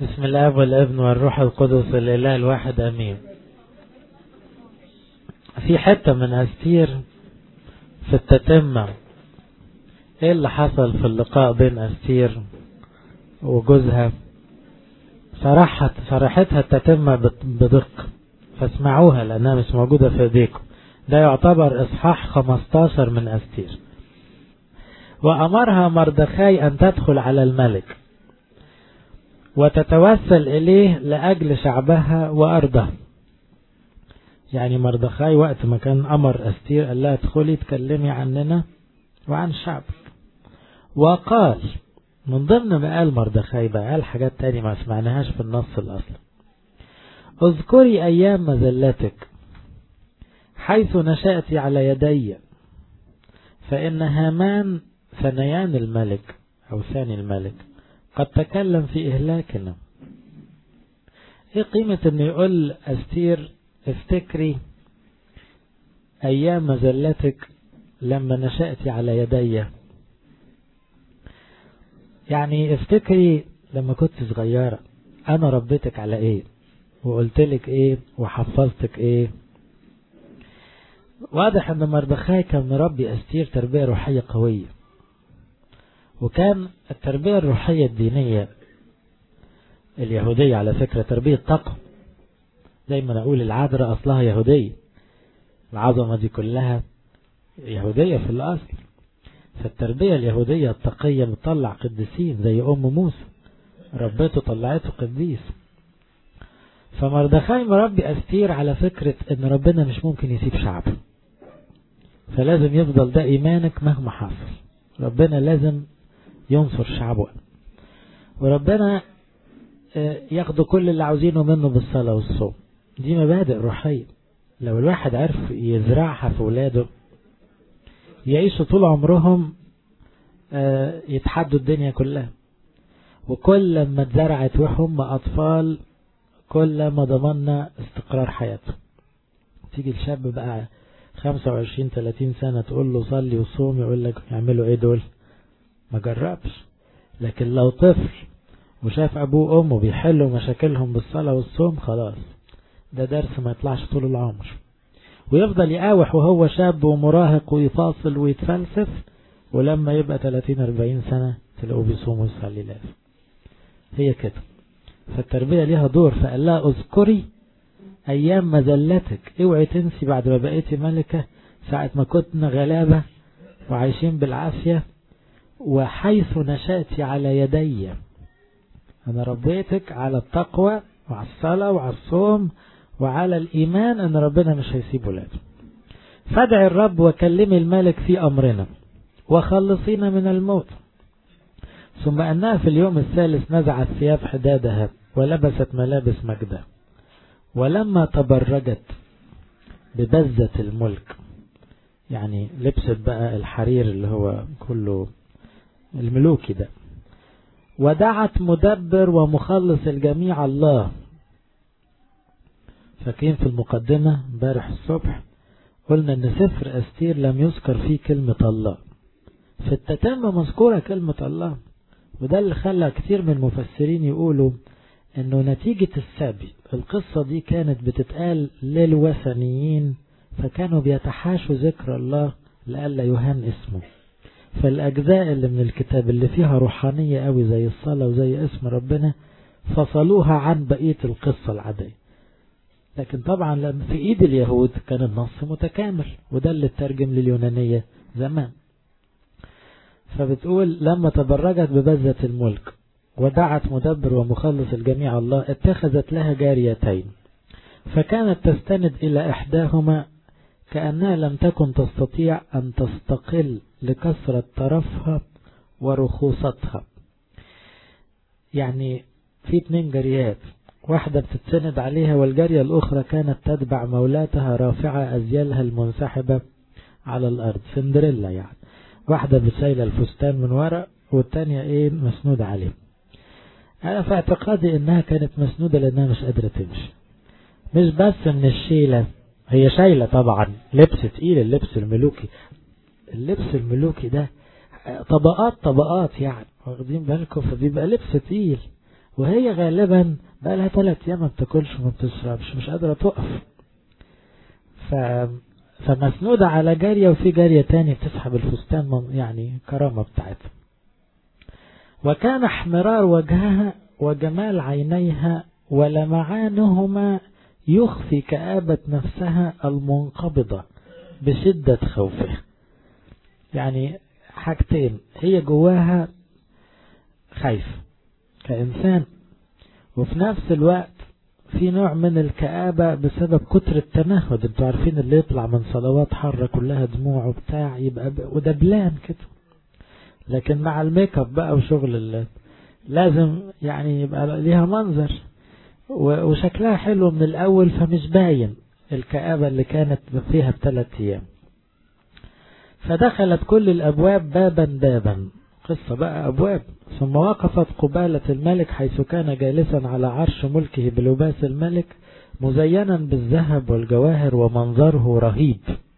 بسم الله والابن والروح القدس الاله الواحد امين في حتة من أستير في التتمة ايه اللي حصل في اللقاء بين أستير وجوزها صرحت صرحتها التتمة بدقة فاسمعوها لأنها مش موجودة في ايديكم ده يعتبر إصحاح 15 من أستير وأمرها مردخاي أن تدخل على الملك وتتوسل إليه لأجل شعبها وأرضها يعني مردخاي وقت ما كان أمر أستير قال لها ادخلي تكلمي عننا وعن شعبك وقال من ضمن ما قال مردخاي بقى قال حاجات تاني ما سمعناهاش في النص الأصل اذكري أيام مذلتك حيث نشأت على يدي فإن هامان ثنيان الملك أو ثاني الملك قد تكلم في إهلاكنا ايه قيمة انه يقول أستير افتكري أيام مزلتك لما نشأت على يدي يعني افتكري لما كنت صغيرة أنا ربيتك على إيه وقلتلك إيه وحفظتك إيه واضح أن مردخاي كان مربي أستير تربية روحية قوية وكان التربية الروحية الدينية اليهودية على فكرة تربية تقوى زي ما نقول العذراء أصلها يهودية العظمة دي كلها يهودية في الأصل فالتربية اليهودية التقية بتطلع قديسين زي أم موسى ربته طلعته قديس فمردخاي مربي أستير على فكرة أن ربنا مش ممكن يسيب شعبه فلازم يفضل ده إيمانك مهما حصل ربنا لازم ينصر شعبه وربنا ياخدوا كل اللي عاوزينه منه بالصلاة والصوم دي مبادئ روحية لو الواحد عرف يزرعها في ولاده يعيشوا طول عمرهم يتحدوا الدنيا كلها وكل ما اتزرعت وهم أطفال كل ما ضمننا استقرار حياتهم تيجي الشاب بقى 25 30 سنة تقول له صلي وصوم يقول لك يعملوا ايه دول ما جربش لكن لو طفل وشاف ابوه وامه بيحلوا مشاكلهم بالصلاة والصوم خلاص ده درس ما يطلعش طول العمر ويفضل يقاوح وهو شاب ومراهق ويفاصل ويتفلسف ولما يبقى 30 40 سنة تلاقوه بيصوم ويصلي لازم هي كده فالتربية ليها دور فقال لها اذكري ايام مذلتك اوعي تنسي بعد ما بقيتي ملكة ساعة ما كنا غلابة وعايشين بالعافية وحيث نشأت على يدي أنا ربيتك على التقوى وعلى الصلاة وعلى الصوم وعلى الإيمان أن ربنا مش هيسيب ولاده فادعي الرب وكلمي الملك في أمرنا وخلصينا من الموت ثم أنها في اليوم الثالث نزعت ثياب حدادها ولبست ملابس مجدها ولما تبرجت ببزة الملك يعني لبست بقى الحرير اللي هو كله الملوكي ده ودعت مدبر ومخلص الجميع الله فاكرين في المقدمة امبارح الصبح قلنا ان سفر استير لم يذكر فيه كلمة الله في التتمة مذكورة كلمة الله وده اللي خلى كتير من المفسرين يقولوا انه نتيجة السبي القصة دي كانت بتتقال للوثنيين فكانوا بيتحاشوا ذكر الله لألا يهان اسمه فالأجزاء اللي من الكتاب اللي فيها روحانية قوي زي الصلاة وزي اسم ربنا فصلوها عن بقية القصة العادية لكن طبعا لما في ايد اليهود كان النص متكامل وده اللي اترجم لليونانية زمان فبتقول لما تبرجت ببزة الملك ودعت مدبر ومخلص الجميع الله اتخذت لها جاريتين فكانت تستند إلى إحداهما كأنها لم تكن تستطيع أن تستقل لكثرة طرفها ورخوصتها يعني في اتنين جريات واحدة بتتسند عليها والجارية الأخرى كانت تتبع مولاتها رافعة أزيالها المنسحبة على الأرض سندريلا يعني واحدة بتشيل الفستان من ورا والتانية ايه مسنودة عليه أنا في اعتقادي إنها كانت مسنودة لأنها مش قادرة تمشي مش بس من الشيلة هي شايلة طبعا لبس تقيل اللبس الملوكي اللبس الملوكي ده طبقات طبقات يعني واخدين بالكم فبيبقى لبس تقيل وهي غالبا بقى لها ثلاث ايام ما بتاكلش وما بتشربش مش قادرة تقف ف... فمسنودة على جارية وفي جارية تاني بتسحب الفستان من يعني كرامة بتاعتها وكان احمرار وجهها وجمال عينيها ولمعانهما يخفي كآبة نفسها المنقبضة بشدة خوفها يعني حاجتين هي جواها خايف كإنسان وفي نفس الوقت في نوع من الكآبة بسبب كتر التنهد انتوا عارفين اللي يطلع من صلوات حرة كلها دموع وبتاع يبقى ودبلان كده لكن مع الميك اب بقى وشغل اللي لازم يعني يبقى ليها منظر وشكلها حلو من الأول فمش باين الكآبة اللي كانت فيها بثلاث أيام فدخلت كل الأبواب بابا بابا قصة بقى أبواب ثم وقفت قبالة الملك حيث كان جالسا على عرش ملكه بلباس الملك مزينا بالذهب والجواهر ومنظره رهيب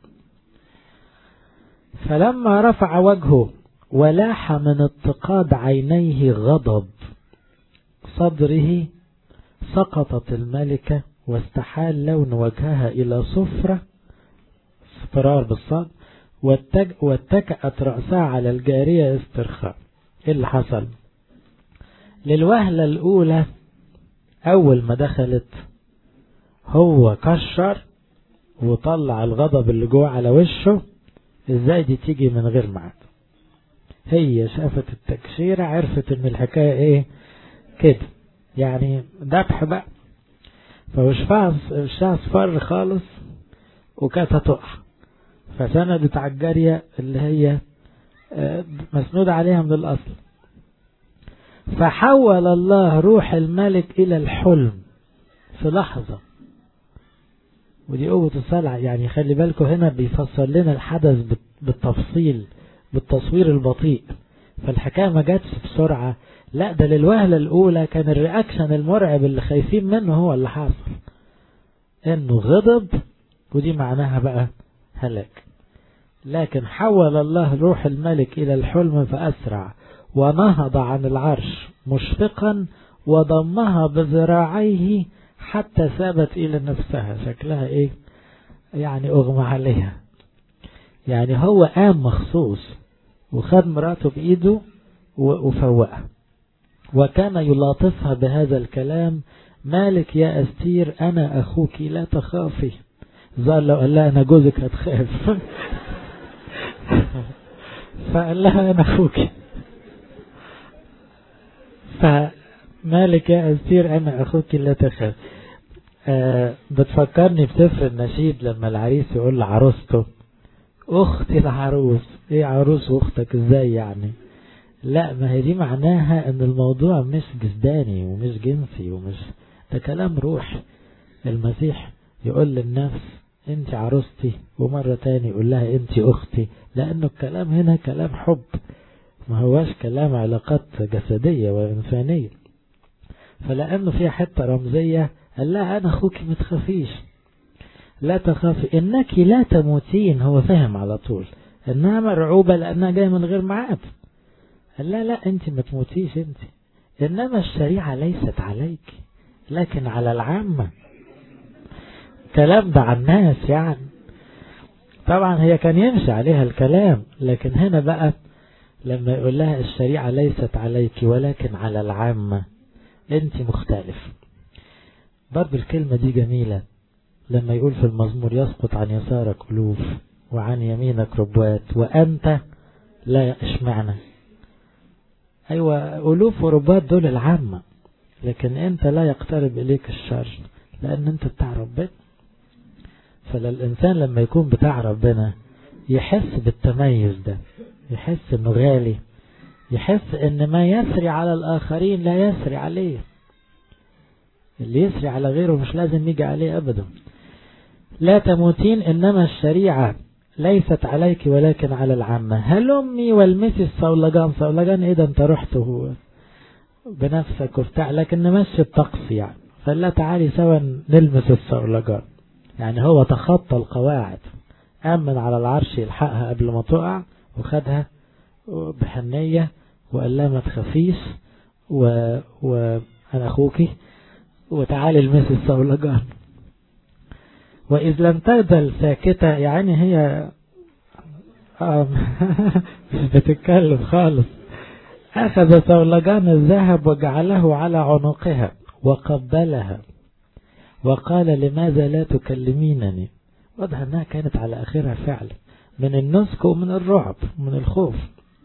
فلما رفع وجهه ولاح من اتقاد عينيه غضب صدره سقطت الملكة واستحال لون وجهها إلى صفرة اصفرار بالصاد واتج... واتكأت رأسها على الجارية استرخاء ايه اللي حصل للوهلة الأولى أول ما دخلت هو كشر وطلع الغضب اللي جوه على وشه ازاي دي تيجي من غير ميعاد هي شافت التكشيرة عرفت ان الحكاية ايه كده يعني ذبح بقى فوشفها وشها اصفر خالص وكانت هتقع فسندت على الجارية اللي هي مسنودة عليها من الأصل فحول الله روح الملك إلى الحلم في لحظة ودي قوة الصلع يعني خلي بالكم هنا بيفسر لنا الحدث بالتفصيل بالتصوير البطيء فالحكاية ما جاتش بسرعة لا ده للوهلة الأولى كان الرياكشن المرعب اللي خايفين منه هو اللي حاصل انه غضب ودي معناها بقى هلاك لكن حول الله روح الملك إلى الحلم فأسرع ونهض عن العرش مشفقا وضمها بذراعيه حتى ثابت إلى نفسها شكلها إيه يعني أغمى عليها يعني هو قام مخصوص وخد مراته بإيده وفوقها وكان يلاطفها بهذا الكلام مالك يا أستير أنا أخوك لا تخافي ظهر لو قال لها أنا جوزك هتخاف فقال لها أنا أخوك فمالك يا أستير أنا أخوك لا تخاف أه بتفكرني بسفر النشيد لما العريس يقول لعروسته أختي العروس إيه عروس وأختك إزاي يعني لا ما هي دي معناها ان الموضوع مش جسداني ومش جنسي ومش ده كلام روح المسيح يقول للنفس انت عروستي ومرة تاني يقول لها انت اختي لانه الكلام هنا كلام حب ما هواش كلام علاقات جسدية وانسانية فلانه فيها حتة رمزية قال لها انا اخوك ما تخافيش لا تخافي انك لا تموتين هو فهم على طول انها مرعوبة لانها جاية من غير معاد قال لا لا انت ما تموتيش انت انما الشريعة ليست عليك لكن على العامة كلام ده عن الناس يعني طبعا هي كان يمشي عليها الكلام لكن هنا بقى لما يقول لها الشريعة ليست عليك ولكن على العامة انت مختلف برضو الكلمة دي جميلة لما يقول في المزمور يسقط عن يسارك ألوف وعن يمينك ربوات وأنت لا اشمعنى أيوة ألوف وربات دول العامة لكن أنت لا يقترب إليك الشر لأن أنت بتاع ربنا فالإنسان لما يكون بتاع ربنا يحس بالتميز ده يحس إنه غالي يحس إن ما يسري على الآخرين لا يسري عليه اللي يسري على غيره مش لازم يجي عليه أبدا لا تموتين إنما الشريعة ليست عليك ولكن على العامة هل أمي والمسي الصولجان صولجان إيه ده أنت رحت هو بنفسك وبتاع لكن نمشي الطقس يعني فلا تعالي سوا نلمس الصولجان يعني هو تخطى القواعد أمن على العرش يلحقها قبل ما تقع وخدها بحنية وقال لها ما تخافيش وقال أنا أخوكي وتعالي المس الصولجان وإذ لم تزل ساكتة يعني هي مش بتتكلم خالص أخذ صولجان الذهب وجعله على عنقها وقبلها وقال لماذا لا تكلمينني واضح أنها كانت على آخرها فعلا من النسك ومن الرعب من الخوف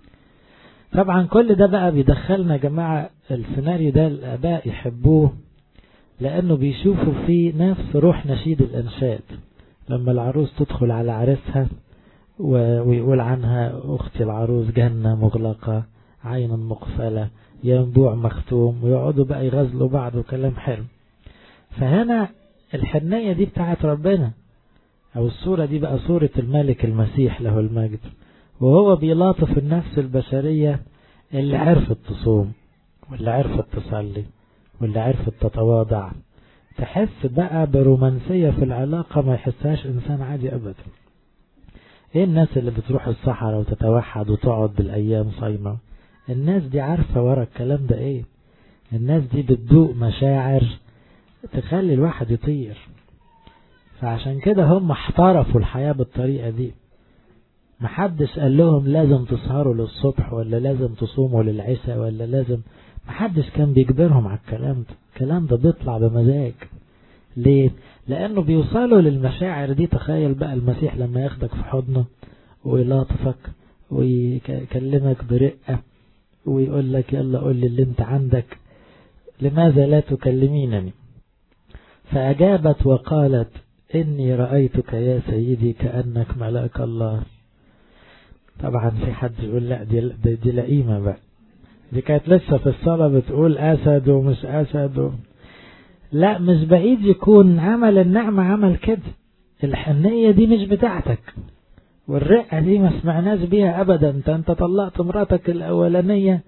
طبعا كل ده بقى بيدخلنا يا جماعة السيناريو ده الآباء يحبوه لأنه بيشوفوا فيه نفس روح نشيد الإنشاد لما العروس تدخل على عرسها ويقول عنها أختي العروس جنة مغلقة عين مقفلة ينبوع مختوم ويقعدوا بقى يغزلوا بعض وكلام حلو فهنا الحنية دي بتاعت ربنا أو الصورة دي بقى صورة الملك المسيح له المجد وهو بيلاطف النفس البشرية اللي عرفت تصوم واللي عرفت تصلي واللي عرفت تتواضع تحس بقى برومانسية في العلاقة ما يحسهاش إنسان عادي أبدا ايه الناس اللي بتروح الصحراء وتتوحد وتقعد بالأيام صايمة الناس دي عارفة ورا الكلام ده ايه الناس دي بتدوق مشاعر تخلي الواحد يطير فعشان كده هم احترفوا الحياة بالطريقة دي محدش قال لهم لازم تسهروا للصبح ولا لازم تصوموا للعشاء ولا لازم محدش كان بيجبرهم على الكلام ده الكلام ده بيطلع بمزاج ليه لانه بيوصلوا للمشاعر دي تخيل بقى المسيح لما ياخدك في حضنه ويلاطفك ويكلمك برقة ويقول لك يلا قول لي اللي انت عندك لماذا لا تكلمينني فأجابت وقالت إني رأيتك يا سيدي كأنك ملاك الله طبعا في حد يقول لا دي, دي, دي لئيمة بقى دي كانت لسه في الصلاة بتقول أسد ومش أسد و... لا مش بعيد يكون عمل النعمة عمل كده الحنية دي مش بتاعتك والرقة دي ما سمعناش بيها أبدا انت, انت طلقت مراتك الأولانية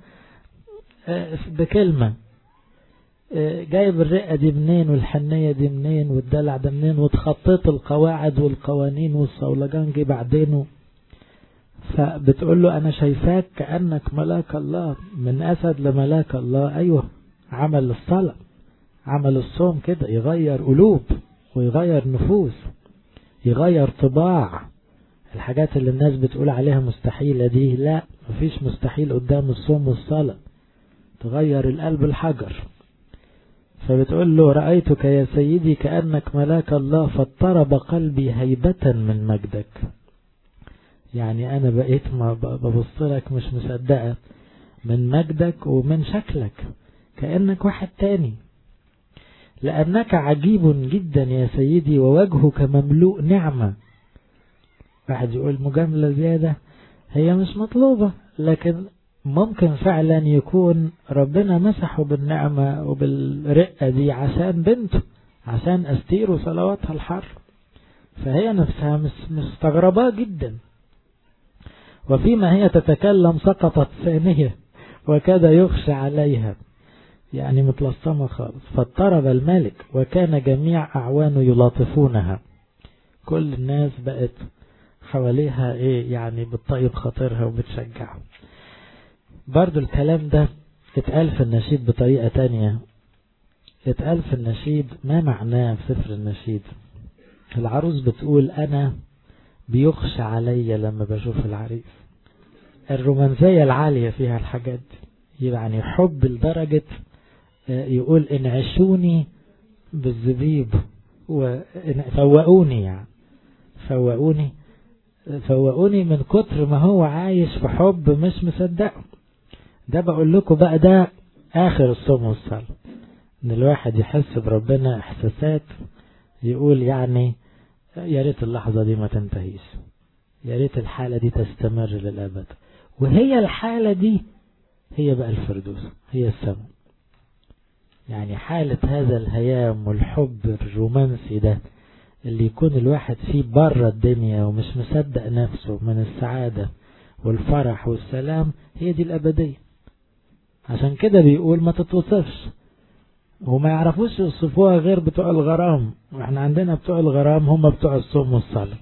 بكلمة جايب الرقة دي منين والحنية دي منين والدلع ده منين وتخطيت القواعد والقوانين والصولجان جه بعدينه فبتقول له أنا شايفاك كأنك ملاك الله من أسد لملاك الله أيوه عمل الصلاة عمل الصوم كده يغير قلوب ويغير نفوس يغير طباع الحاجات اللي الناس بتقول عليها مستحيلة دي لا مفيش مستحيل قدام الصوم والصلاة تغير القلب الحجر فبتقول له رأيتك يا سيدي كأنك ملاك الله فاضطرب قلبي هيبة من مجدك يعني أنا بقيت ما ببص لك مش مصدقة من مجدك ومن شكلك كأنك واحد تاني لأنك عجيب جدا يا سيدي ووجهك مملوء نعمة واحد يقول مجاملة زيادة هي مش مطلوبة لكن ممكن فعلا يكون ربنا مسحه بالنعمة وبالرقة دي عشان بنته عشان أستير صلواتها الحر فهي نفسها مستغربة جدا وفيما هي تتكلم سقطت ثانية وكاد يخشى عليها يعني متلصمة خالص فاضطرب الملك وكان جميع أعوانه يلاطفونها كل الناس بقت حواليها ايه يعني بتطيب خاطرها وبتشجعها برضو الكلام ده اتقال في النشيد بطريقة تانية اتقال في النشيد ما معناه في سفر النشيد العروس بتقول أنا بيخشى عليا لما بشوف العريس الرومانسية العالية فيها الحاجات دي يعني حب لدرجة يقول انعشوني بالزبيب وفوقوني يعني فوقوني فوقوني من كتر ما هو عايش في حب مش مصدقه ده بقول لكم بقى ده آخر الصوم والصلاة إن الواحد يحس بربنا إحساسات يقول يعني يا ريت اللحظة دي ما تنتهيش يا ريت الحالة دي تستمر للأبد وهي الحالة دي هي بقى الفردوس هي السماء يعني حالة هذا الهيام والحب الرومانسي ده اللي يكون الواحد فيه بره الدنيا ومش مصدق نفسه من السعادة والفرح والسلام هي دي الأبدية عشان كده بيقول ما تتوصفش وما يعرفوش يوصفوها غير بتوع الغرام واحنا عندنا بتوع الغرام هم بتوع الصوم والصلاة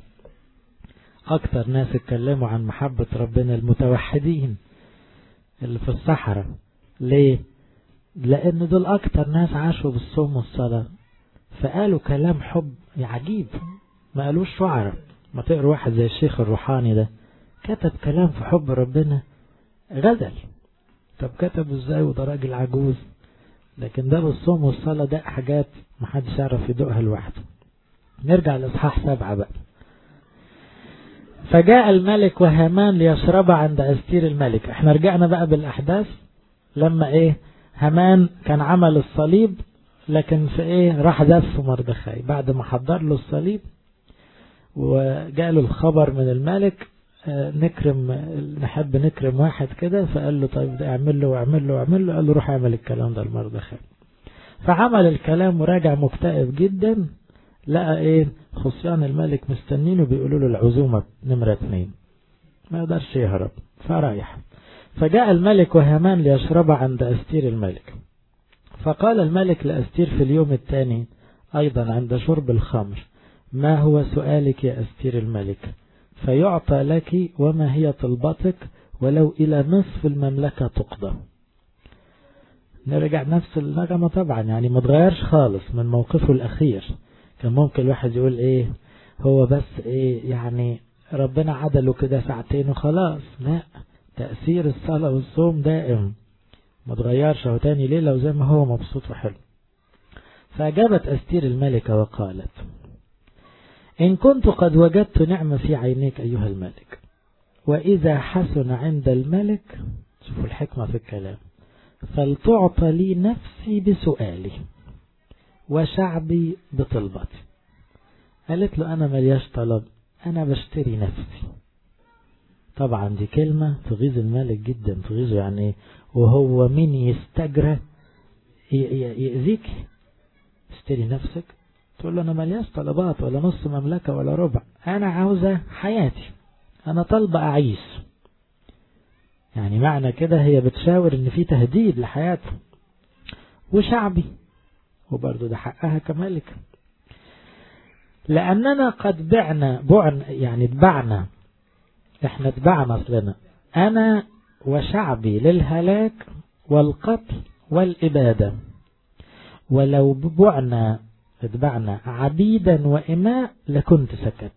اكتر ناس اتكلموا عن محبة ربنا المتوحدين اللي في الصحراء ليه لأن دول أكتر ناس عاشوا بالصوم والصلاة فقالوا كلام حب عجيب ما قالوش شعر ما تقروا واحد زي الشيخ الروحاني ده كتب كلام في حب ربنا غزل طب كتبه ازاي وده راجل عجوز لكن ده بالصوم والصلاة ده حاجات محدش يعرف يدوقها لوحده نرجع لإصحاح سبعة بقى فجاء الملك وهامان ليشرب عند أستير الملك احنا رجعنا بقى بالأحداث لما ايه هامان كان عمل الصليب لكن في ايه راح زف مردخاي بعد ما حضر له الصليب وجاله الخبر من الملك اه نكرم نحب نكرم واحد كده فقال له طيب ده اعمل له واعمل له واعمل له قال له روح اعمل الكلام ده لمردخاي فعمل الكلام وراجع مكتئب جدا لقى ايه خصيان الملك مستنينه بيقولوا له العزومة نمرة اتنين ما يقدرش يهرب فرايح فجاء الملك وهامان ليشرب عند أستير الملك فقال الملك لأستير في اليوم الثاني أيضا عند شرب الخمر ما هو سؤالك يا أستير الملك فيعطى لك وما هي طلبتك ولو إلى نصف المملكة تقضى نرجع نفس النغمة طبعا يعني ما تغيرش خالص من موقفه الأخير كان ممكن الواحد يقول ايه هو بس ايه يعني ربنا عدله كده ساعتين وخلاص لا تأثير الصلاة والصوم دائم ما تغيرش هو تاني ليلة وزي ما هو مبسوط وحلو فأجابت أستير الملكة وقالت إن كنت قد وجدت نعمة في عينيك أيها الملك وإذا حسن عند الملك شوفوا الحكمة في الكلام فلتعطى لي نفسي بسؤالي وشعبي بطلبتي قالت له أنا ملياش طلب أنا بشتري نفسي طبعا دي كلمة تغيظ الملك جدا تغيظه يعني وهو مين يستجرى يأذيك اشتري نفسك تقول له أنا ملياش طلبات ولا نص مملكة ولا ربع أنا عاوزة حياتي أنا طالبة أعيش يعني معنى كده هي بتشاور إن في تهديد لحياته وشعبي وبرضه ده حقها كملك لأننا قد بعنا بعن يعني اتبعنا احنا اتبعنا اصلنا أنا وشعبي للهلاك والقتل والإبادة ولو بعنا اتبعنا عبيدا وإماء لكنت سكت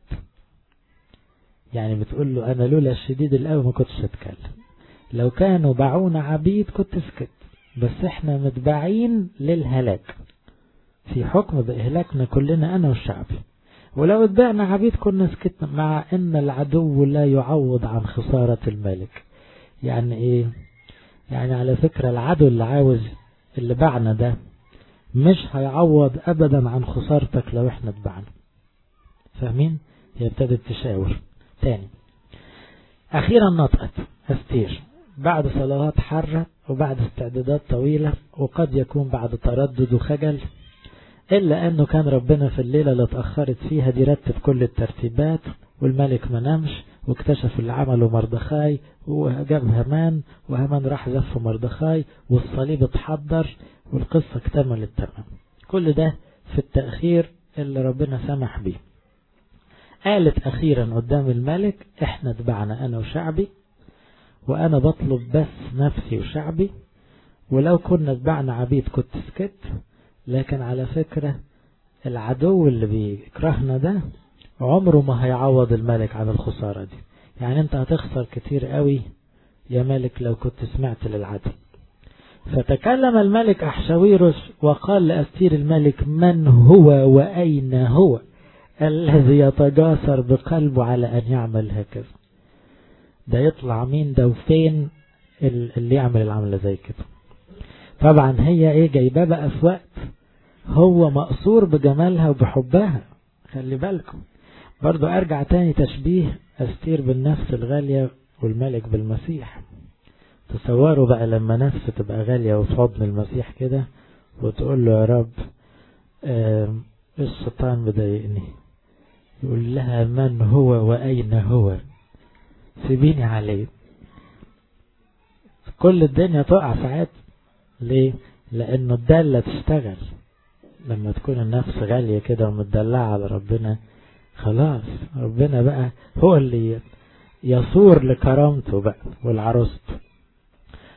يعني بتقول له أنا لولا الشديد القوي ما كنتش أتكلم لو كانوا باعونا عبيد كنت سكت بس احنا متبعين للهلاك في حكم بإهلاكنا كلنا أنا والشعب ولو اتبعنا عبيد كنا سكتنا مع أن العدو لا يعوض عن خسارة الملك يعني إيه يعني على فكرة العدو اللي عاوز اللي باعنا ده مش هيعوض أبدا عن خسارتك لو احنا اتبعنا فاهمين هي ابتدت تشاور تاني أخيرا نطقت أستير بعد صلوات حرة وبعد استعدادات طويلة وقد يكون بعد تردد وخجل إلا أنه كان ربنا في الليلة اللي اتأخرت فيها دي رتب كل الترتيبات والملك ما نامش واكتشف اللي عمله مردخاي وجاب همان وهمان راح زف مردخاي والصليب اتحضر والقصة اكتملت تمام كل ده في التأخير اللي ربنا سمح بيه قالت أخيرا قدام الملك احنا اتبعنا أنا وشعبي وأنا بطلب بس نفسي وشعبي ولو كنا اتبعنا عبيد كنت سكت لكن على فكرة العدو اللي بيكرهنا ده عمره ما هيعوض الملك عن الخسارة دي يعني انت هتخسر كتير قوي يا ملك لو كنت سمعت للعدو فتكلم الملك أحشويروس وقال لأستير الملك من هو وأين هو الذي يتجاسر بقلبه على أن يعمل هكذا ده يطلع مين ده وفين اللي يعمل العملة زي كده طبعا هي ايه جايباه بقى في وقت هو مقصور بجمالها وبحبها خلي بالكم برضو ارجع تاني تشبيه استير بالنفس الغالية والملك بالمسيح تصوروا بقى لما نفس تبقى غالية وفي حضن المسيح كده وتقول له يا رب اه الشيطان مضايقني يقول لها من هو وأين هو سيبيني عليه كل الدنيا تقع ساعات ليه لانه الدالة تشتغل لما تكون النفس غالية كده ومتدلعة على ربنا خلاص ربنا بقى هو اللي يصور لكرامته بقى والعروسته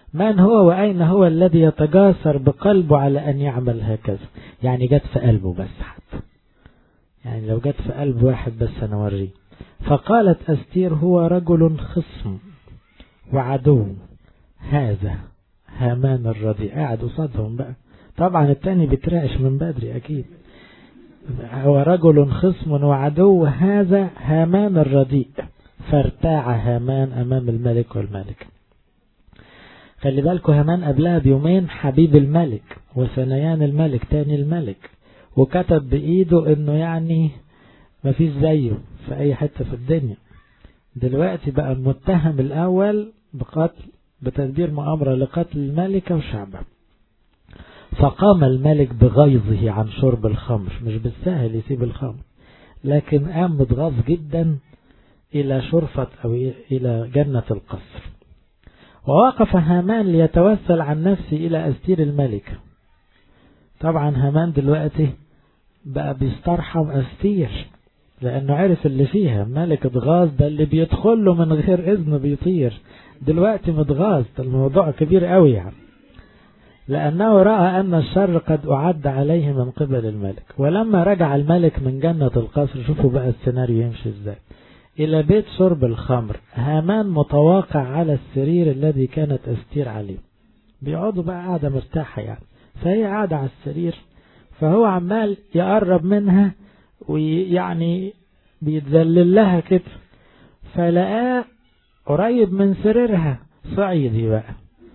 من هو وأين هو الذي يتجاسر بقلبه على أن يعمل هكذا يعني جت في قلبه بس حتى يعني لو جت في قلب واحد بس أنا أوريه فقالت أستير هو رجل خصم وعدو هذا هامان الرديء قاعد قصادهم بقى طبعا التاني بيترعش من بدري أكيد هو رجل خصم وعدو هذا هامان الرديء فارتاع هامان أمام الملك والملك خلي بالكوا هامان قبلها بيومين حبيب الملك وثنيان الملك تاني الملك وكتب بإيده انه يعني مفيش زيه في اي حتة في الدنيا دلوقتي بقى المتهم الاول بقتل بتدبير مؤامرة لقتل الملكة وشعبها فقام الملك بغيظه عن شرب الخمر مش بالسهل يسيب الخمر لكن قام متغاظ جدا إلى شرفة أو إلى جنة القصر ووقف هامان ليتوسل عن نفسه إلى أستير الملكة طبعا هامان دلوقتي بقى بيسترحم أستير لأنه عرف اللي فيها ملك اتغاظ ده اللي بيدخل له من غير إذن بيطير دلوقتي متغاظ الموضوع كبير قوي يعني لأنه رأى أن الشر قد أعد عليه من قبل الملك ولما رجع الملك من جنة القصر شوفوا بقى السيناريو يمشي ازاي إلى بيت شرب الخمر هامان متواقع على السرير الذي كانت أستير عليه بيقعدوا بقى قاعدة مرتاحة يعني فهي قاعدة على السرير فهو عمال يقرب منها ويعني بيتذلل لها كده فلقاه قريب من سريرها صعيدي بقى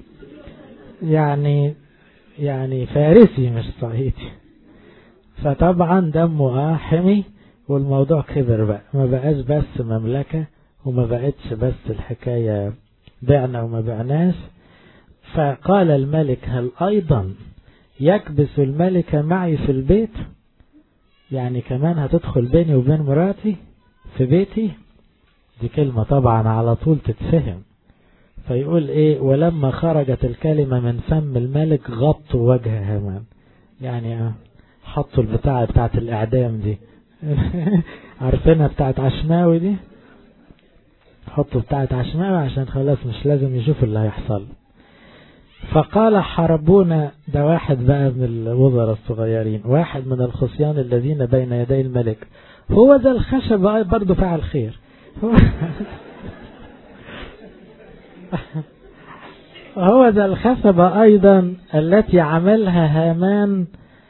يعني يعني فارسي مش صعيدي فطبعا دمه حمي والموضوع كبر بقى ما بقاش بس مملكة وما بقتش بس الحكاية بعنا وما بعناش فقال الملك هل أيضا يكبس الملك معي في البيت يعني كمان هتدخل بيني وبين مراتي في بيتي دي كلمة طبعا على طول تتفهم فيقول ايه ولما خرجت الكلمة من فم الملك غطوا وجه هامان يعني حطوا البتاعة بتاعت الإعدام دي عارفينها بتاعت عشماوي دي حطوا بتاعت عشماوي عشان خلاص مش لازم يشوفوا اللي هيحصل فقال حربونا ده واحد بقى من الوزراء الصغيرين واحد من الخصيان الذين بين يدي الملك هو ذا الخشب برضه فعل خير هو ذا الخشبة أيضا التي عملها هامان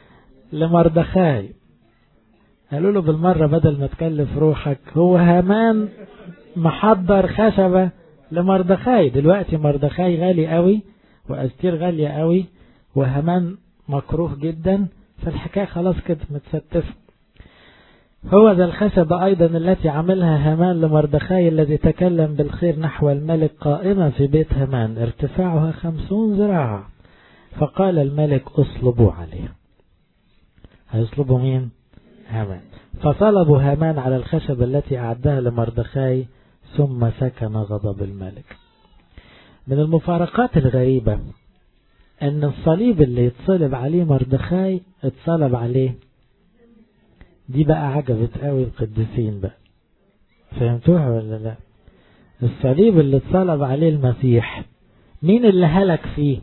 لمردخاي قالوا له بالمرة بدل ما تكلف روحك هو هامان محضر خشبة لمردخاي دلوقتي مردخاي غالي قوي وأستير غالية قوي وهامان مكروه جدا فالحكاية خلاص كده متستفة هو ذا الخشبة أيضا التي عملها هامان لمردخاي الذي تكلم بالخير نحو الملك قائمة في بيت هامان ارتفاعها خمسون ذراع فقال الملك اصلبوا عليه هيصلبوا مين هامان فصلبوا هامان على الخشبة التي أعدها لمردخاي ثم سكن غضب الملك من المفارقات الغريبة ان الصليب اللي يتصلب عليه مردخاي اتصلب عليه دي بقى عجبت قوي القديسين بقى فهمتوها ولا لا الصليب اللي اتصلب عليه المسيح مين اللي هلك فيه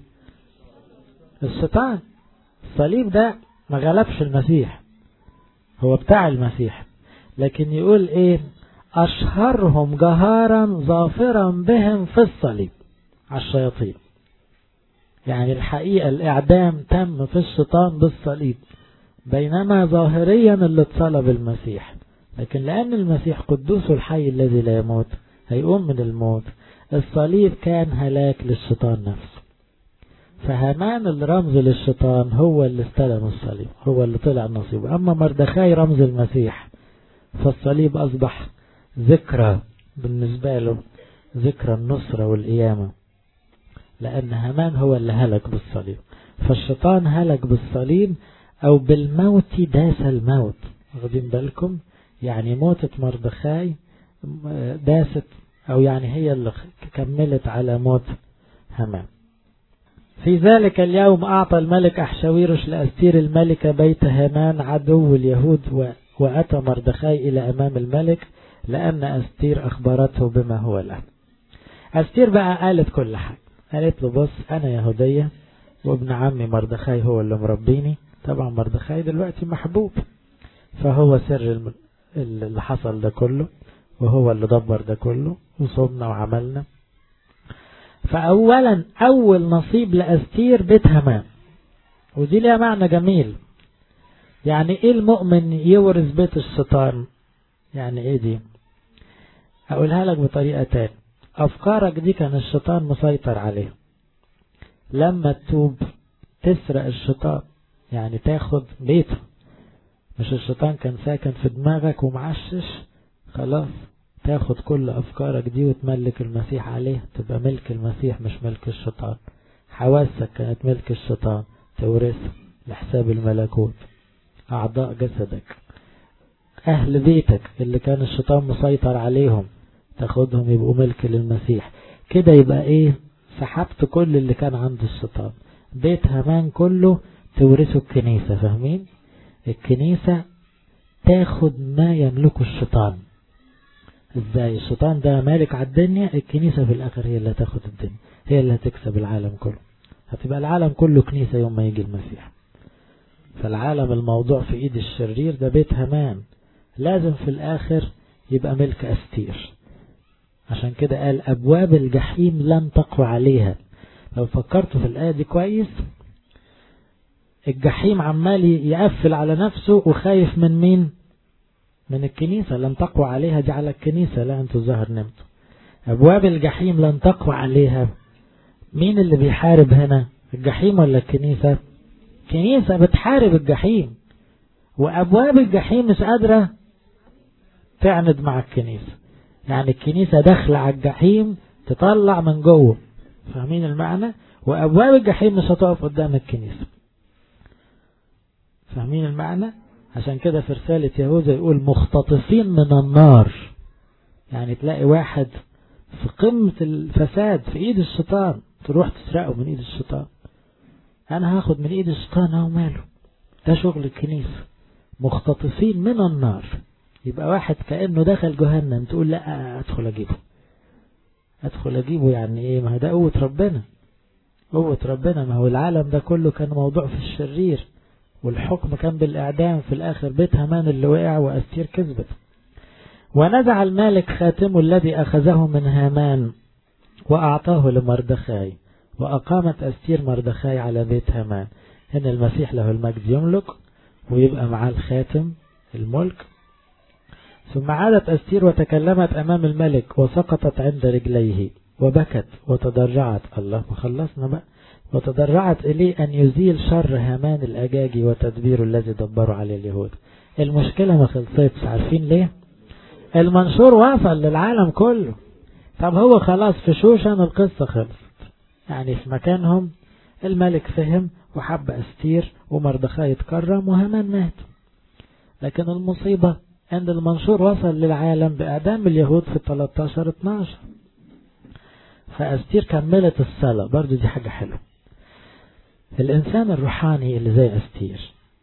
الشيطان الصليب ده ما غلبش المسيح هو بتاع المسيح لكن يقول ايه اشهرهم جهارا ظافرا بهم في الصليب على الشياطين يعني الحقيقة الإعدام تم في الشيطان بالصليب بينما ظاهريا اللي اتصلب المسيح لكن لأن المسيح قدوس الحي الذي لا يموت هيقوم من الموت الصليب كان هلاك للشيطان نفسه فهامان الرمز للشيطان هو اللي استلم الصليب هو اللي طلع نصيبه أما مردخاي رمز المسيح فالصليب أصبح ذكرى بالنسبة له ذكرى النصرة والقيامة لأن هامان هو اللي هلك بالصليب فالشيطان هلك بالصليب أو بالموت داس الموت واخدين بالكم يعني موتة مردخاي داست أو يعني هي اللي كملت على موت هامان في ذلك اليوم أعطى الملك أحشاويرش لأستير الملكة بيت هامان عدو اليهود وأتى مردخاي إلى أمام الملك لأن أستير أخبرته بما هو له أستير بقى قالت كل حاجة قالت له بص أنا يهودية وابن عمي مردخاي هو اللي مربيني طبعا مردخاي دلوقتي محبوب فهو سر اللي حصل ده كله وهو اللي دبر ده كله وصومنا وعملنا فأولا أول نصيب لأستير بيت همان ودي ليها معنى جميل يعني ايه المؤمن يورث بيت الشيطان يعني ايه دي هقولها لك بطريقة تاني افكارك دي كان الشيطان مسيطر عليها لما تتوب تسرق الشيطان يعني تاخد بيته مش الشيطان كان ساكن في دماغك ومعشش خلاص تاخد كل افكارك دي وتملك المسيح عليه تبقى ملك المسيح مش ملك الشيطان حواسك كانت ملك الشيطان تورثها لحساب الملكوت أعضاء جسدك أهل بيتك اللي كان الشيطان مسيطر عليهم تاخدهم يبقوا ملك للمسيح كده يبقى ايه سحبت كل اللي كان عند الشيطان بيت همان كله تورثه الكنيسة فاهمين الكنيسة تاخد ما يملكه الشيطان ازاي الشيطان ده مالك على الدنيا الكنيسة في الاخر هي اللي هتاخد الدنيا هي اللي هتكسب العالم كله هتبقى العالم كله كنيسة يوم ما يجي المسيح فالعالم الموضوع في ايد الشرير ده بيت همان لازم في الاخر يبقى ملك استير عشان كده قال ابواب الجحيم لن تقوى عليها لو فكرتوا في الايه دي كويس الجحيم عمال يقفل على نفسه وخايف من مين من الكنيسة لن تقوى عليها دي على الكنيسة لا انتوا ظهر نمتوا ابواب الجحيم لن تقوى عليها مين اللي بيحارب هنا الجحيم ولا الكنيسة كنيسة بتحارب الجحيم وأبواب الجحيم مش قادرة تعند مع الكنيسة يعني الكنيسة داخلة على الجحيم تطلع من جوه فاهمين المعنى وأبواب الجحيم مش هتقف قدام الكنيسة فاهمين المعنى عشان كده في رسالة يهوذا يقول مختطفين من النار يعني تلاقي واحد في قمة الفساد في ايد الشيطان تروح تسرقه من ايد الشيطان انا هاخد من ايد الشيطان اهو ماله ده شغل الكنيسة مختطفين من النار يبقى واحد كأنه دخل جهنم تقول لا ادخل اجيبه ادخل اجيبه يعني ايه ما ده قوة ربنا قوة ربنا ما هو العالم ده كله كان موضوع في الشرير والحكم كان بالاعدام في الاخر بيت هامان اللي وقع واستير كذبت ونزع المالك خاتمه الذي اخذه من هامان واعطاه لمردخاي وأقامت أستير مردخاي على بيت هامان هنا المسيح له المجد يملك ويبقى معاه الخاتم الملك ثم عادت أستير وتكلمت أمام الملك وسقطت عند رجليه وبكت وتضرعت الله ما خلصنا بقى وتضرعت إليه أن يزيل شر هامان الأجاجي وتدبيره الذي دبروا عليه اليهود المشكلة ما خلصتش عارفين ليه المنشور وصل للعالم كله طب هو خلاص في شوشن القصة خلص يعني في مكانهم الملك فهم وحب أستير ومردخاي يتكرم وهامان مات لكن المصيبة أن المنشور وصل للعالم بإعدام اليهود في 13-12 فأستير كملت الصلاة برضو دي حاجة حلوة الإنسان الروحاني اللي زي أستير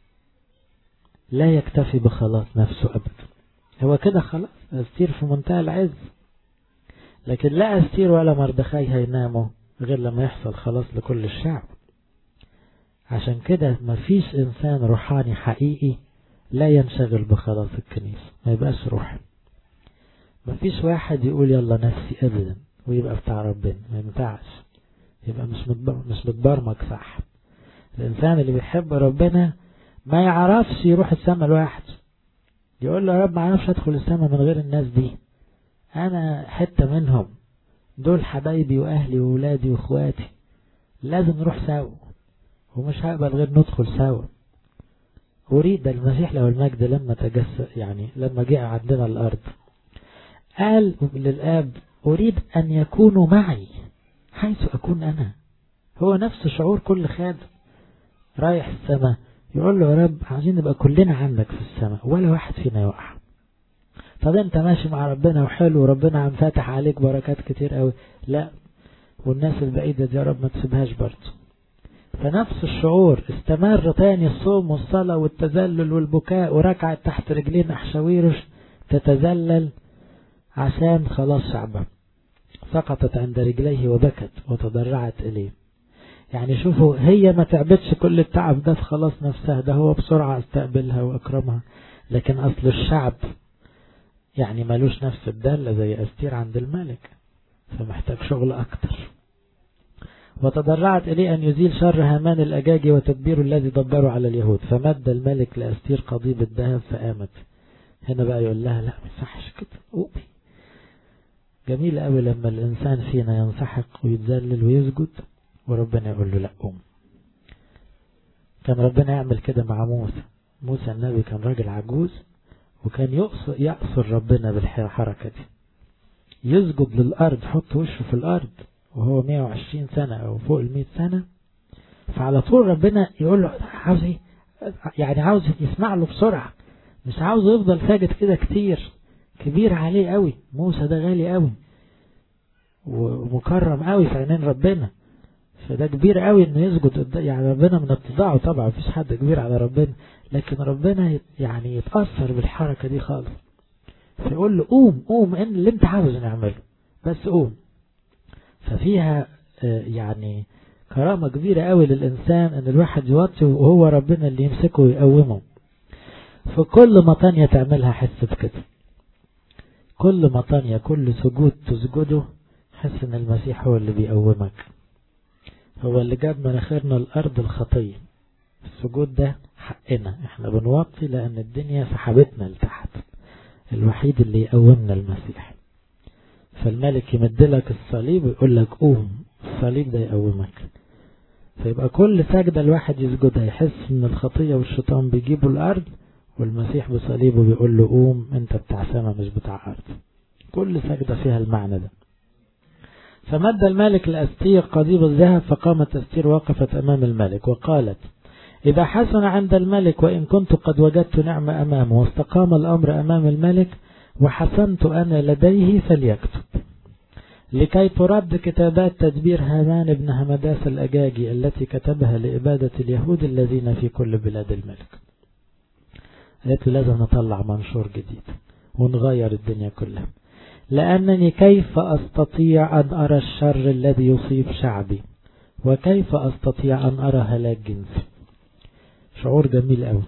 لا يكتفي بخلاص نفسه أبدا هو كده خلاص أستير في منتهى العز لكن لا أستير ولا مردخاي هيناموا غير لما يحصل خلاص لكل الشعب عشان كده مفيش إنسان روحاني حقيقي لا ينشغل بخلاص الكنيسة ما يبقاش روحي مفيش واحد يقول يلا نفسي أبدا ويبقى بتاع ربنا ما ينفعش يبقى مش مش متبرمج صح الإنسان اللي بيحب ربنا ما يعرفش يروح السماء لوحده يقول له يا رب ما اعرفش ادخل السماء من غير الناس دي انا حتة منهم دول حبايبي واهلي وولادي واخواتي لازم نروح سوا ومش هقبل غير ندخل سوا أريد المسيح له المجد لما تجسد يعني لما جاء عندنا الأرض قال للآب أريد أن يكونوا معي حيث أكون أنا هو نفس شعور كل خادم رايح السماء يقول له يا رب عايزين نبقى كلنا عندك في السماء ولا واحد فينا يقع طب انت ماشي مع ربنا وحلو وربنا عم فاتح عليك بركات كتير قوي لا والناس البعيدة دي يا رب ما تسيبهاش برضه فنفس الشعور استمر تاني الصوم والصلاة والتذلل والبكاء وركعت تحت رجلين أحشاويرش تتذلل عشان خلاص شعبها سقطت عند رجليه وبكت وتضرعت إليه يعني شوفوا هي ما تعبتش كل التعب ده خلاص نفسها ده هو بسرعة استقبلها وأكرمها لكن أصل الشعب يعني ملوش نفس الدالة زي أستير عند الملك فمحتاج شغل أكتر وتضرعت إليه أن يزيل شر هامان الأجاجي وتدبير الذي دبروا على اليهود فمد الملك لأستير قضيب الذهب فآمت هنا بقى يقول لها لا ما يصحش كده قومي جميل قوي لما الإنسان فينا ينسحق ويتذلل ويسجد وربنا يقول له لا قوم كان ربنا يعمل كده مع موسى موسى النبي كان راجل عجوز وكان يقصر, يقصر ربنا بالحركة دي يسجد للأرض حط وشه في الأرض وهو 120 سنة أو فوق ال 100 سنة فعلى طول ربنا يقول له عاوز ايه يعني عاوز يسمع له بسرعة مش عاوز يفضل ساجد كده كتير كبير عليه قوي موسى ده غالي قوي ومكرم قوي في عينين ربنا فده كبير قوي انه يسجد يعني ربنا من اتضاعه طبعا مفيش حد كبير على ربنا لكن ربنا يعني يتأثر بالحركة دي خالص فيقول له قوم قوم ان اللي انت عاوز نعمله بس قوم ففيها يعني كرامة كبيرة قوي للإنسان ان الواحد يوطي وهو ربنا اللي يمسكه ويقومه في كل مطانية تعملها حس بكده كل مطانية كل سجود تسجده حس ان المسيح هو اللي بيقومك هو اللي جاب مناخيرنا الأرض الخطية السجود ده حقنا احنا بنوطي لأن الدنيا سحبتنا لتحت الوحيد اللي يقومنا المسيح فالملك يمد لك الصليب ويقول لك قوم الصليب ده يقومك فيبقى كل سجدة الواحد يسجدها يحس ان الخطية والشيطان بيجيبوا الأرض والمسيح بصليبه بيقول له قوم انت بتاع سما مش بتاع أرض كل سجدة فيها المعنى ده فمد الملك لأستير قضيب الذهب فقامت أستير وقفت أمام الملك وقالت إذا حسن عند الملك وإن كنت قد وجدت نعمة أمامه واستقام الأمر أمام الملك وحسنت أنا لديه فليكتب لكي ترد كتابات تدبير هامان بن همداس الأجاجي التي كتبها لإبادة اليهود الذين في كل بلاد الملك قالت لازم نطلع منشور جديد ونغير الدنيا كلها لأنني كيف أستطيع أن أرى الشر الذي يصيب شعبي وكيف أستطيع أن أرى هلاك جنسي شعور جميل أوي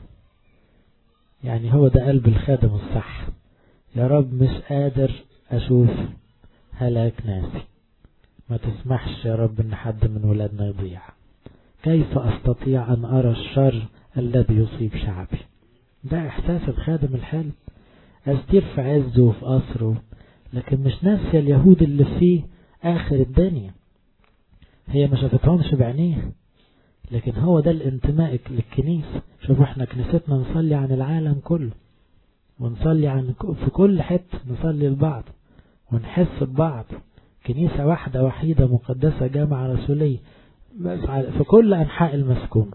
يعني هو ده قلب الخادم الصح يا رب مش قادر أشوف هلاك ناسي ما تسمحش يا رب ان حد من ولادنا يضيع كيف أستطيع أن أرى الشر الذي يصيب شعبي ده إحساس الخادم الحلم أستير في عزه وفي قصره لكن مش ناسية اليهود اللي فيه آخر الدنيا هي ما شافتهمش بعينيها لكن هو ده الانتماء للكنيسة شوفوا احنا كنيستنا نصلي عن العالم كله ونصلي عن في كل حتة نصلي لبعض ونحس ببعض كنيسة واحدة وحيدة مقدسة جامعة رسولية في كل أنحاء المسكون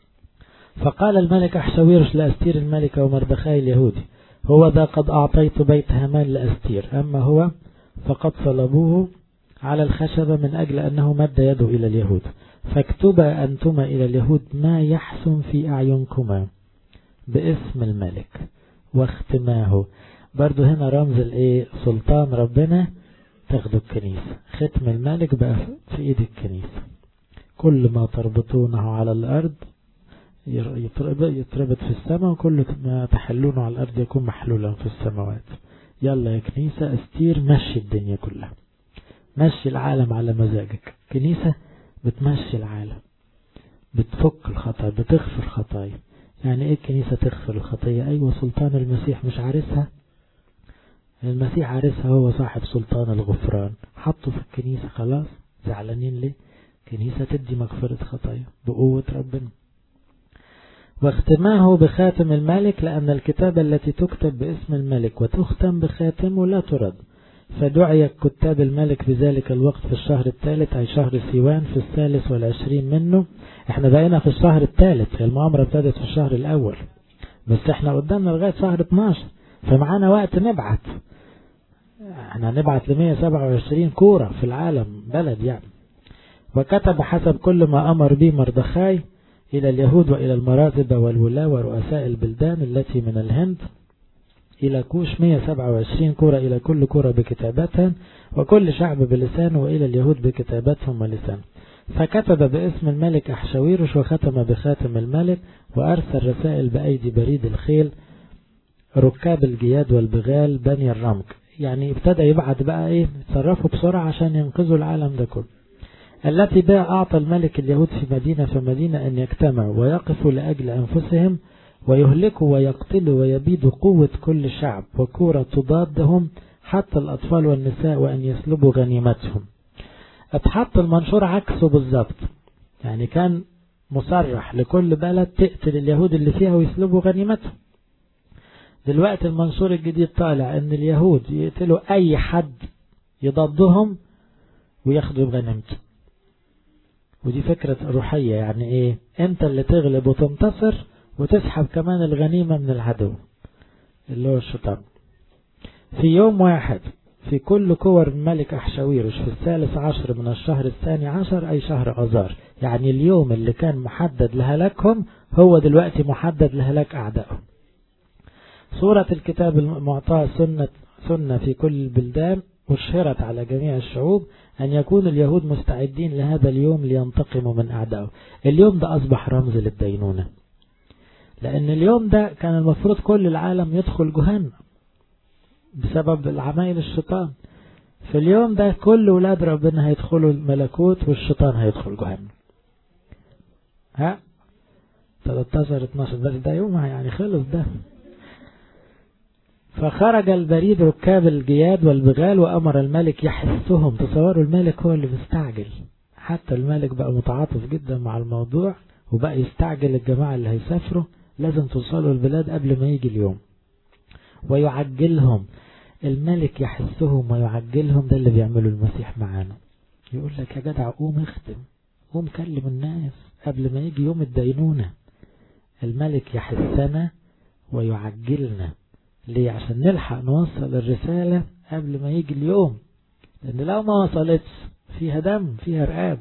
فقال الملك أحشاويرش لأستير الملكة ومردخاي اليهودي هو ذا قد أعطيت بيت هامان لأستير أما هو فقد صلبوه على الخشبة من أجل أنه مد يده إلى اليهود فاكتبا أنتما إلى اليهود ما يحسن في أعينكما باسم الملك واختماه برضو هنا رمز الايه سلطان ربنا تاخدوا الكنيسة ختم الملك بقى في ايد الكنيسة كل ما تربطونه على الأرض يتربط في السماء وكل ما تحلونه على الأرض يكون محلولا في السماوات يلا يا كنيسة استير مشي الدنيا كلها مشي العالم على مزاجك كنيسة بتمشي العالم بتفك الخطايا بتغفر خطايا يعني ايه الكنيسة تغفر الخطية ايوه سلطان المسيح مش عارسها المسيح عارسها هو صاحب سلطان الغفران حطه في الكنيسة خلاص زعلانين ليه كنيسة تدي مغفرة خطايا بقوة ربنا واختماه بخاتم الملك لأن الكتابة التي تكتب باسم الملك وتختم بخاتمه لا ترد فدعي كتاب الملك في ذلك الوقت في الشهر الثالث أي شهر سيوان في الثالث والعشرين منه احنا بقينا في الشهر الثالث المؤامرة ابتدت في الشهر الأول بس احنا قدامنا لغاية شهر 12 فمعانا وقت نبعت احنا هنبعت ل 127 كورة في العالم بلد يعني وكتب حسب كل ما أمر به مردخاي إلى اليهود وإلى المراتب والولاة ورؤساء البلدان التي من الهند إلى كوش 127 كرة إلى كل كرة بكتابتها وكل شعب بلسانه وإلى اليهود بكتابتهم ولسان فكتب باسم الملك أحشويرش وختم بخاتم الملك وأرسل رسائل بأيدي بريد الخيل ركاب الجياد والبغال بني الرمك يعني ابتدى يبعت بقى ايه يتصرفوا بسرعة عشان ينقذوا العالم ده كله التي بها أعطى الملك اليهود في مدينة فمدينة أن يجتمعوا ويقفوا لأجل أنفسهم ويهلكوا ويقتلوا ويبيدوا قوة كل شعب وكورة تضادهم حتى الأطفال والنساء وأن يسلبوا غنيمتهم اتحط المنشور عكسه بالظبط يعني كان مصرح لكل بلد تقتل اليهود اللي فيها ويسلبوا غنيمتهم دلوقتي المنشور الجديد طالع ان اليهود يقتلوا اي حد يضادهم وياخدوا غنيمته ودي فكرة روحية يعني ايه انت اللي تغلب وتنتصر وتسحب كمان الغنيمة من العدو اللي هو الشيطان في يوم واحد في كل كور الملك أحشاويرش في الثالث عشر من الشهر الثاني عشر أي شهر أذار يعني اليوم اللي كان محدد لهلاكهم هو دلوقتي محدد لهلاك أعدائهم صورة الكتاب المعطاة سنة, سنة في كل البلدان أشهرت على جميع الشعوب أن يكون اليهود مستعدين لهذا اليوم لينتقموا من أعدائه اليوم ده أصبح رمز للدينونة لأن اليوم ده كان المفروض كل العالم يدخل جهنم بسبب العمايل الشيطان في اليوم ده كل ولاد ربنا هيدخلوا الملكوت والشيطان هيدخل جهنم ها 13 12 بس ده يومها يعني خلص ده فخرج البريد ركاب الجياد والبغال وأمر الملك يحثهم تصوروا الملك هو اللي مستعجل حتى الملك بقى متعاطف جدا مع الموضوع وبقى يستعجل الجماعة اللي هيسافروا لازم توصلوا البلاد قبل ما يجي اليوم ويعجلهم الملك يحثهم ويعجلهم ده اللي بيعمله المسيح معانا يقول لك يا جدع قوم اخدم قوم كلم الناس قبل ما يجي يوم الدينونة الملك يحثنا ويعجلنا ليه عشان نلحق نوصل الرسالة قبل ما يجي اليوم لأن لو ما وصلتش فيها دم فيها رقاب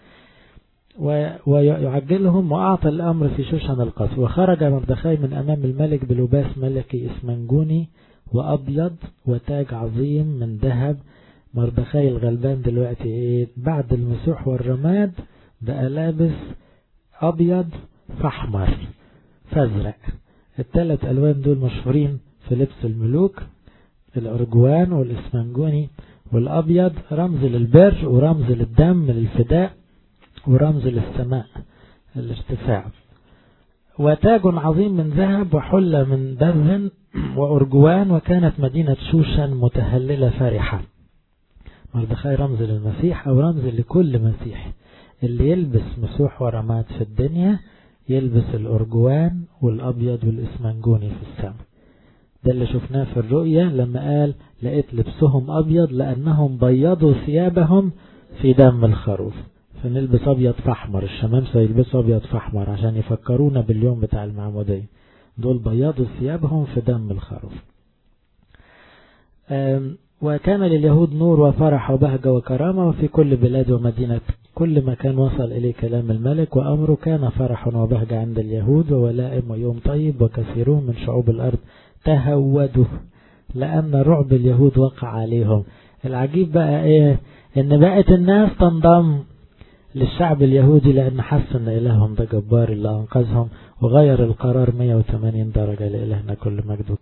ويعجلهم وأعطى الأمر في شوشن القصر وخرج مردخاي من أمام الملك بلباس ملكي اسمنجوني وأبيض وتاج عظيم من ذهب مردخاي الغلبان دلوقتي ايه بعد المسوح والرماد بقى لابس أبيض فأحمر فازرق الثلاث ألوان دول مشهورين في لبس الملوك الأرجوان والإسمنجوني والأبيض رمز للبر ورمز للدم للفداء ورمز للسماء الارتفاع وتاج عظيم من ذهب وحلة من دم وأرجوان وكانت مدينة شوشن متهللة فرحة مردخاي رمز للمسيح أو رمز لكل مسيح اللي يلبس مسوح ورماد في الدنيا يلبس الأرجوان والأبيض والإسمنجوني في السماء ده اللي شفناه في الرؤية لما قال لقيت لبسهم أبيض لأنهم بيضوا ثيابهم في دم الخروف فنلبس أبيض فأحمر الشمامسة يلبسوا أبيض فأحمر عشان يفكرونا باليوم بتاع المعمودية دول بيضوا ثيابهم في دم الخروف وكان لليهود نور وفرح وبهجة وكرامة وفي كل بلاد ومدينة كل مكان وصل إليه كلام الملك وأمره كان فرح وبهجة عند اليهود وولائم ويوم طيب وكثيرون من شعوب الأرض تهودوا لأن رعب اليهود وقع عليهم العجيب بقى إيه إن بقت الناس تنضم للشعب اليهودي لأن حس أن إلههم ده جبار اللي أنقذهم وغير القرار 180 درجة لإلهنا كل مجد